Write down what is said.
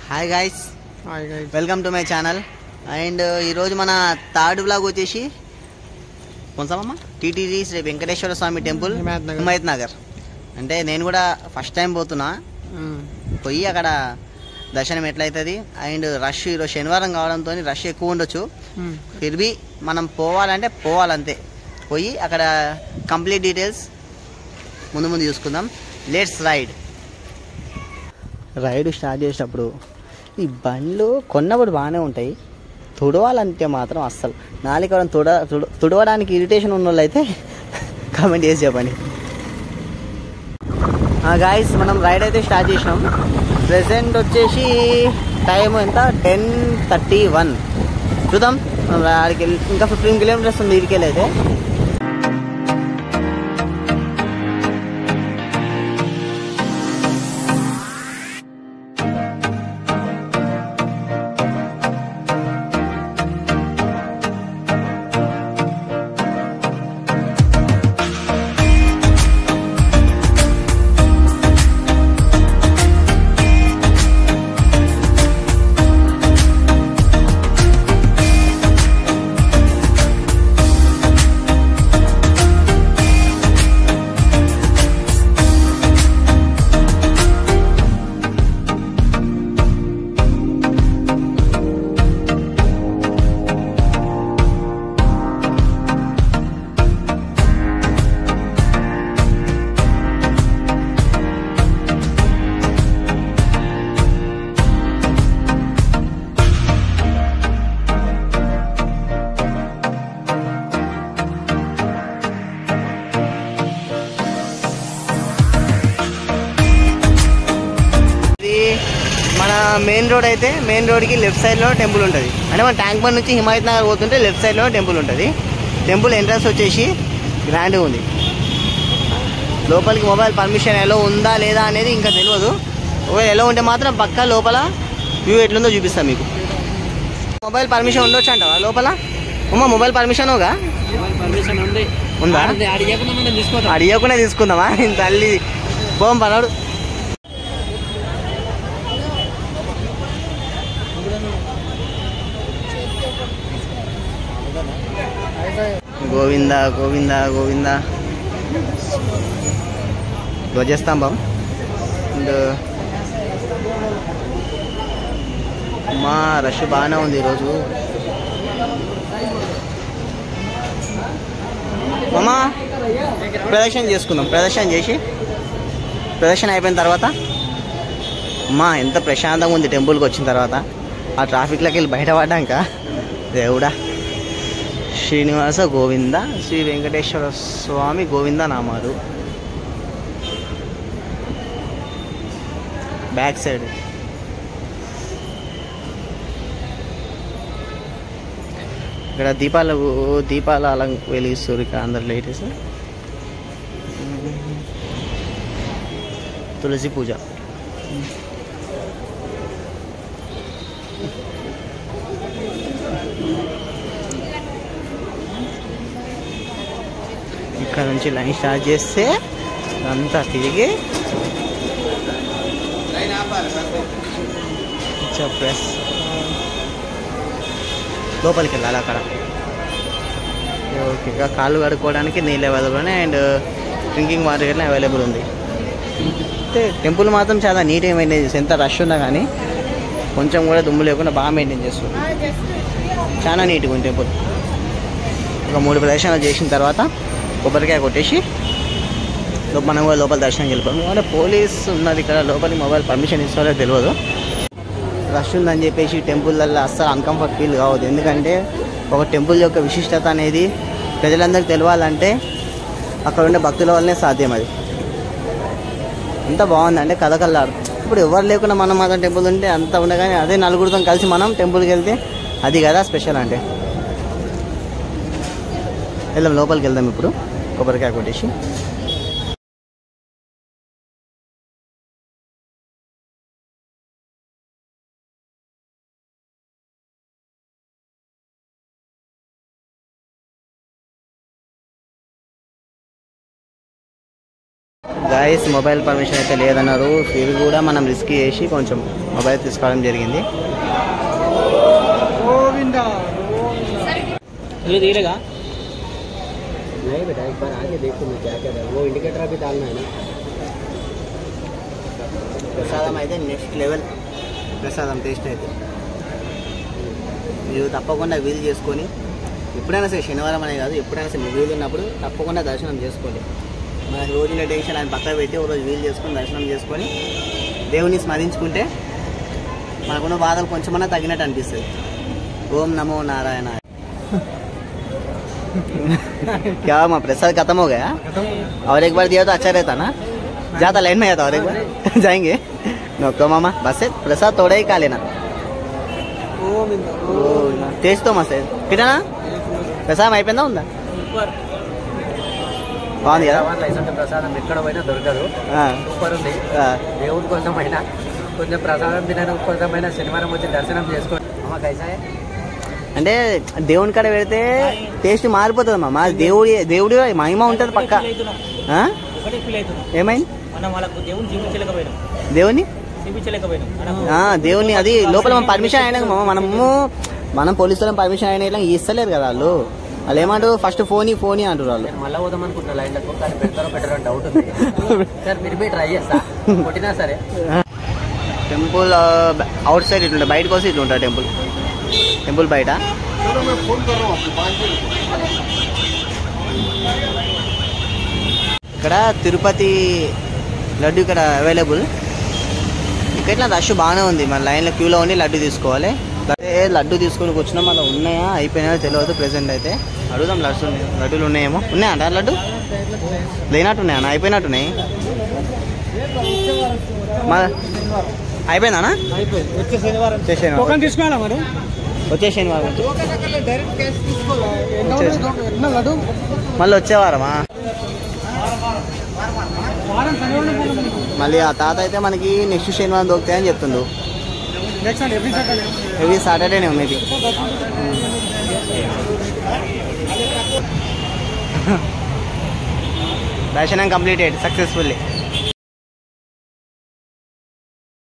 Hi guys hi guys welcome to my channel and ఈరోజు మన third blog వచ్చేసి కొంచెమమ్మా టీటీడీ శ్రీ వెంకటేశ్వర స్వామి టెంపుల్ హిమాయత్ నగర్. హిమాయత్ నగర్ అంటే నేను కూడా ఫస్ట్ టైం పోతున్నా పోయి అక్కడ దర్శనం ఎట్లయితుంది అండ్ రష్ ఈరోజు శనివారం కావడంతో రష్ ఎక్కువ ఉండొచ్చు ఫిర్బీ మనం పోవాలంటే పోవాలంతే పోయి అక్కడ కంప్లీట్ డీటెయిల్స్ ముందు ముందు చూసుకుందాం లెట్స్ రైడ్ రైడ్ స్టార్ట్ చేసేటప్పుడు ఈ బండ్లు కొన్నప్పుడు బాగానే ఉంటాయి తుడవాలంటే మాత్రం అస్సలు నాలుగు ఎవరైనా తుడ తుడ- తుడవడానికి ఇరిటేషన్ ఉన్న వాళ్ళు అయితే కామెంట్ చేసి చెప్పండి గాయస్ మనం రైడ్ అయితే స్టార్ట్ చేసినాం ప్రెసెంట్ వచ్చేసి టైం ఎంత టెన్ థర్టీ వన్ చూద్దాం మనం ఆడికి వెళ్ళి ఇంకా ఫిఫ్టీన్ కిలోమీటర్స్ ఉంది ఇడికి అయితే ఇది మన మెయిన్ రోడ్ అయితే మెయిన్ రోడ్కి లెఫ్ట్ సైడ్లో టెంపుల్ ఉంటుంది అంటే మన ట్యాంక్ బండ్ నుంచి హిమాయత్ నగర్ పోతుంటే లెఫ్ట్ సైడ్లో టెంపుల్ ఉంటుంది టెంపుల్ ఎంట్రన్స్ వచ్చేసి గ్రాండ్గా ఉంది లోపలికి మొబైల్ పర్మిషన్ ఎలా ఉందా లేదా అనేది ఇంకా తెలియదు ఒకవేళ ఎలా ఉంటే మాత్రం పక్కా లోపల వ్యూ ఎట్లుందో చూపిస్తాను మీకు మొబైల్ పర్మిషన్ ఉండొచ్చు అంటావా లోపల అమ్మ మొబైల్ పర్మిషన్ ఓగా పర్మిషన్ ఉంది ఉందా అడిగకుండా మనం తీసుకోతాం అడిగకుండా తీసుకుందామా ఇంత తల్లి పోం పనడు గోవింద గోవింద గోవింద ధ్వజస్తంభం అండ్ మా రష్ బాగానే ఉంది ఈరోజు మామా ప్రదక్షిణ చేసుకుందాం ప్రదక్షిణ చేసి ప్రదక్షిణ అయిపోయిన తర్వాత అమ్మా ఎంత ప్రశాంతంగా ఉంది టెంపుల్కి వచ్చిన తర్వాత ఆ ట్రాఫిక్లోకి వెళ్ళి బయటపడ్డాక దేవుడా శ్రీనివాస గోవింద శ్రీ వెంకటేశ్వర స్వామి గోవింద నామాలు బ్యాక్ సైడ్ ఇక్కడ దీపాలు దీపాలు అలా వెలిగిస్తారు ఇక్కడ అందరు లేడీస్ తులసి పూజ ఇక్కడ నుంచి లైన్ స్టార్ట్ చేస్తే అంతా తిరిగి ప్రెస్ లోపలికి వెళ్ళాలి అక్కడ ఓకే ఇక కాళ్ళు కడుక్కోవడానికి నీళ్ళు అవైలబుల్ ఉన్నాయి అండ్ డ్రింకింగ్ వాటర్ కూడా అవైలబుల్ ఉంది అంటే టెంపుల్ మాత్రం చాలా నీట్గా మెయింటైన్ చేస్తుంది ఎంత రష్ ఉన్నా కానీ కొంచెం కూడా దుమ్ము లేకుండా బాగా మెయింటైన్ చేస్తుంది చాలా నీట్గా ఉంది టెంపుల్ ఒక మూడు ప్రదర్శనలు చేసిన తర్వాత కొబ్బరికాయ కొట్టేసి లో- మనం కూడా లోపల దర్శనం వెళ్ళిపోయాం అంటే పోలీస్ ఉన్నది ఇక్కడ లోపలికి మొబైల్ పర్మిషన్ ఇస్తారో తెలియదు రష్ ఉందని చెప్పేసి టెంపుల్లో అస్సలు అన్కంఫర్ట్ ఫీల్ కావద్దు ఎందుకంటే ఒక టెంపుల్ యొక్క విశిష్టత అనేది ప్రజలందరికీ తెలవాలంటే అక్కడ ఉండే భక్తుల వల్లనే సాధ్యం అది ఎంత బాగుందంటే కథకల్లాడు ఇప్పుడు ఎవరు లేకుండా మనం మాత్రం టెంపుల్ ఉంటే అంత ఉండగానే అదే నలుగురితో కలిసి మనం టెంపుల్కి వెళ్తే అది కదా స్పెషల్ అంటే వెళ్దాం లోపలికి వెళ్దాం ఇప్పుడు కొబ్బరికాయ కొట్టేసి గాయస్ మొబైల్ పర్మిషన్ అయితే లేదన్నారు ఇది కూడా మనం రిస్క్ చేసి కొంచెం మొబైల్ తీసుకోవడం జరిగింది ఇది తీరేగా नहीं बेटा एक बार आके देखो मैं क्या क्या वो इंडिकेटर भी डालना है ना ప్రసాదం అయితే నెక్స్ట్ లెవెల్ ప్రసాదం టేస్ట్ అయితే మీరు తప్పకుండా వీలు చేసుకొని ఎప్పుడైనా సరే శనివారం అనే కాదు ఎప్పుడైనా సరే మీకు వీలు ఉన్నప్పుడు తప్పకుండా దర్శనం చేసుకోండి మన రోజుల టెన్షన్ ఆయన పక్కన పెట్టి ఒక రోజు వీలు చేసుకొని దర్శనం చేసుకొని దేవుని స్మరించుకుంటే మనకున్న బాధలు కొంచెమన్నా తగ్గినట్టు అనిపిస్తుంది ఓం నమో నారాయణ क्या हुआ प्रसाद खत्म हो गया और एक बार दिया तो अच्छा रहता ना ज्यादा लाइन में आता और एक बार जाएंगे नोको मामा बस है प्रसाद थोड़ा ही खा लेना టేస్ట్ తో మస్తు కిటనా ప్రసాదం అయిపోయిందా ఉందా బాగుంది కదా హైదరాబాద్లో ఇటువంటి ప్రసాదం ఎక్కడ పోయినా దొరకదు ఆ, సూపర్ ఉంది ఆ. దేవుడి కోసం అయినా కొంచెం ప్రసాదం తినడం కోసం అయినా శనివారం వచ్చి దర్శనం చేసుకోండి అమ్మ కైసా హై? అంటే దేవుని కాడ పెడితే టేస్ట్ మారిపోతుంది మామ దేవుడి దేవుడి మహిమ ఉంటుంది పక్క ఆ? ఒకటే ఫీల్ అవుతున్నాం ఏమైంది మనం వాళ్ళకు దేవుని చూపించలేకపోయినాం దేవుని చూపించలేకపోయినాం మనం ఆ, దేవుని అది లోపల మనం పర్మిషన్ అయినా మామ మనము మనం పోలీసులను పర్మిషన్ అయినా ఇట్లా ఇస్తలేరు కదా వాళ్ళు వాళ్ళు ఏమంటారు ఫస్ట్ ఫోన్ ఫోన్ అంటారు వాళ్ళు నేను మళ్ళీ పోదాం అనుకుంటున్నా లైన్లకు కానీ పెడతారో పెట్టారో అని డౌట్ ఉంది సార్ మీరు పోయి ట్రై చేస్తా కొట్టినా సరే టెంపుల్ అవుట్ సైడ్ ఇట్లుంటాయి బయటకు వస్తే ఇట్లుంటుంది టెంపుల్ టెంపుల్ బయట ఇక్కడ తిరుపతి లడ్డు ఇక్కడ అవైలబుల్ ఇక్కడ రష్ బాగానే ఉంది మన లైన్లో క్యూలో ఉండి లడ్డు తీసుకోవాలి అదే లడ్డు తీసుకొని కూర్చున్నాం మళ్ళీ ఉన్నాయా అయిపోయినాయో తెలియదు ప్రెసెంట్ అయితే అడుగుదాం లడ్డు లడ్డూలు ఉన్నాయేమో ఉన్నాయా అంట లడ్డు లేనట్టు ఉన్నాయా అయిపోయినట్టున్నాయి మా అయిపోయిందా అయిపోయింది వచ్చే శనివారం వచ్చే శనివారం. టోకన్ తీసుకోవాలా మరి వచ్చే శనివారం డైరెక్ట్ క్యాష్ తీసుకోవాలి లడ్డు మళ్ళీ వచ్చేవారమా వారం శనివారం మళ్ళీ ఆ తాత అయితే మనకి నెక్స్ట్ శనివారం దొరుకుతాయని చెప్తుండు నెక్స్ట్ అండి ఎవ్రీ సాటర్డే ఎవ్రీ సాటర్డేనే మేబీ దర్శనం కంప్లీటెడ్ సక్సెస్ఫుల్లీ